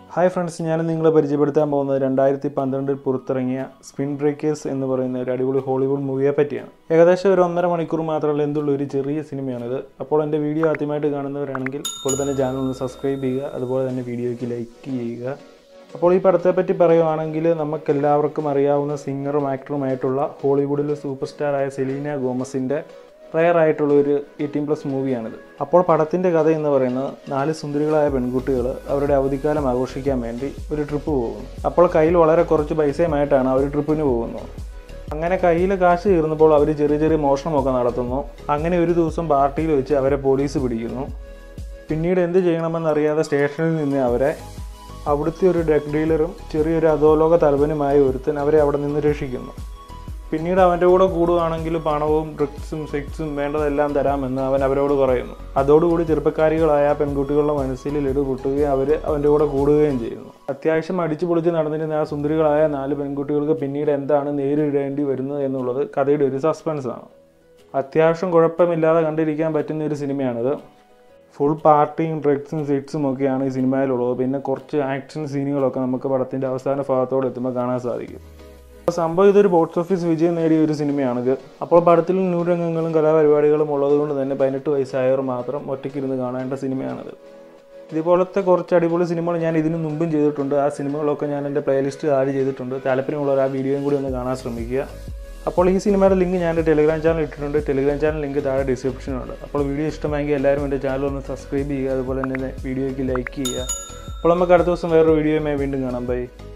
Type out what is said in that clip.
hi friends ഞാൻ നിങ്ങളെ പരിചയപ്പെടുത്താൻ പോകുന്നത് രണ്ടായിരത്തി പന്ത്രണ്ടിൽ പുറത്തിറങ്ങിയ സ്പിൻ ബ്രേക്കേഴ്സ് എന്ന് പറയുന്ന ഒരു അടിപൊളി ഹോളിവുഡ് മൂവിയെ പറ്റിയാണ് ഏകദേശം ഒരു ഒന്നര മണിക്കൂർ മാത്രമല്ല എന്തുള്ള ഒരു ചെറിയ സിനിമയാണിത് അപ്പോൾ എൻ്റെ വീഡിയോ ആദ്യമായിട്ട് കാണുന്നവരാണെങ്കിൽ ഇപ്പോൾ തന്നെ ചാനൽ ഒന്ന് സബ്സ്ക്രൈബ് ചെയ്യുക അതുപോലെ തന്നെ വീഡിയോയ്ക്ക് ലൈക്ക് ചെയ്യുക അപ്പോൾ ഈ പടത്തെ പറ്റി പറയുവാണെങ്കിൽ നമുക്കെല്ലാവർക്കും അറിയാവുന്ന സിംഗറും ആക്ടറുമായിട്ടുള്ള ഹോളിവുഡിലെ സൂപ്പർ സ്റ്റാറായ സെലീന ഗോമസിൻ്റെ റയർ ആയിട്ടുള്ള ഒരു എയ്റ്റീൻ പ്ലസ് മൂവിയാണിത് അപ്പോൾ പടത്തിൻ്റെ കഥ എന്ന് പറയുന്നത് നാല് സുന്ദരികളായ പെൺകുട്ടികൾ അവരുടെ അവധിക്കാലം ആഘോഷിക്കാൻ വേണ്ടി ഒരു ട്രിപ്പ് പോകുന്നു അപ്പോൾ കയ്യിൽ വളരെ കുറച്ച് പൈസയുമായിട്ടാണ് അവർ ട്രിപ്പിന് പോകുന്നത് അങ്ങനെ കയ്യിൽ കാശ് തീർന്നപ്പോൾ അവർ ചെറിയ ചെറിയ മോഷണമൊക്കെ നടത്തുന്നു അങ്ങനെ ഒരു ദിവസം പാർട്ടിയിൽ വെച്ച് അവരെ പോലീസ് പിടിക്കുന്നു പിന്നീട് എന്ത് ചെയ്യണമെന്നറിയാതെ സ്റ്റേഷനിൽ നിന്ന് അവരെ അവിടുത്തെ ഒരു ഡ്രഗ് ഡീലറും ചെറിയൊരു അധോലോക തലവനുമായ ഒരുത്തൻ അവരെ അവിടെ നിന്ന് രക്ഷിക്കുന്നു പിന്നീട് അവൻ്റെ കൂടെ കൂടുകയാണെങ്കിൽ പണവും ഡ്രഗ്സും സെക്സും വേണ്ടതെല്ലാം തരാമെന്ന് അവൻ അവരോട് പറയുന്നു അതോടുകൂടി ചെറുപ്പക്കാരികളായ ആ പെൺകുട്ടികളുടെ മനസ്സിൽ ലഡു പൊട്ടുകയും അവർ അവൻ്റെ കൂടെ കൂടുകയും ചെയ്യുന്നു അത്യാവശ്യം അടിച്ചു പൊളിച്ച് നടന്നിരുന്ന ആ സുന്ദരികളായ നാല് പെൺകുട്ടികൾക്ക് പിന്നീട് എന്താണ് നേരിടേണ്ടി വരുന്നത് എന്നുള്ളത് കഥയുടെ ഒരു സസ്പെൻസ് ആണ് അത്യാവശ്യം കുഴപ്പമില്ലാതെ കണ്ടിരിക്കാൻ പറ്റുന്ന ഒരു സിനിമയാണിത് ഫുൾ പാർട്ടിയും ഡ്രഗ്സും സെക്സും ഒക്കെയാണ് ഈ സിനിമയിലുള്ളത് പിന്നെ കുറച്ച് ആക്ഷൻ സീനുകളൊക്കെ നമുക്ക് പടത്തിൻ്റെ അവസാന ഭാഗത്തോടെ എത്തുമ്പോൾ കാണാൻ സാധിക്കും അപ്പോൾ സംഭവം ഇതൊരു ബോക്സ് ഓഫീസ് വിജയം നേടിയ ഒരു സിനിമയാണിത് അപ്പോൾ പടത്തിൽ നൂരംഗങ്ങളും കലാപരിപാടികളും ഉള്ളതുകൊണ്ട് തന്നെ പതിനെട്ട് വയസ്സായവർ മാത്രം ഒറ്റയ്ക്കിരുന്ന് കാണേണ്ട സിനിമയാണിത് ഇതുപോലത്തെ കുറച്ച് അടിപൊളി സിനിമകൾ ഞാൻ ഇതിനു മുമ്പും ചെയ്തിട്ടുണ്ട് ആ സിനിമകളൊക്കെ ഞാൻ എൻ്റെ പ്ലേലിസ്റ്റ് ആഡ് ചെയ്തിട്ടുണ്ട് താല്പര്യമുള്ളവർ ആ വീഡിയോയും കൂടി ഒന്ന് കാണാൻ ശ്രമിക്കുക അപ്പോൾ ഈ സിനിമയുടെ ലിങ്ക് ഞാൻ എൻ്റെ ടെലിഗ്രാം ചാനൽ ഇട്ടിട്ടുണ്ട് ടെലിഗ്രാം ചാനൽ ലിങ്ക് താഴെ ഡിസ്ക്രിപ്ഷനുണ്ട് അപ്പോൾ വീഡിയോ ഇഷ്ടമെങ്കിൽ എല്ലാവരും എൻ്റെ ചാനൽ ഒന്ന് സബ്സ്ക്രൈബ് ചെയ്യുക അതുപോലെ തന്നെ വീഡിയോയ്ക്ക് ലൈക്ക് ചെയ്യുക അപ്പോൾ നമുക്ക് അടുത്ത ദിവസം വേറൊരു വീഡിയോയുമായി വീണ്ടും കാണാം ബൈ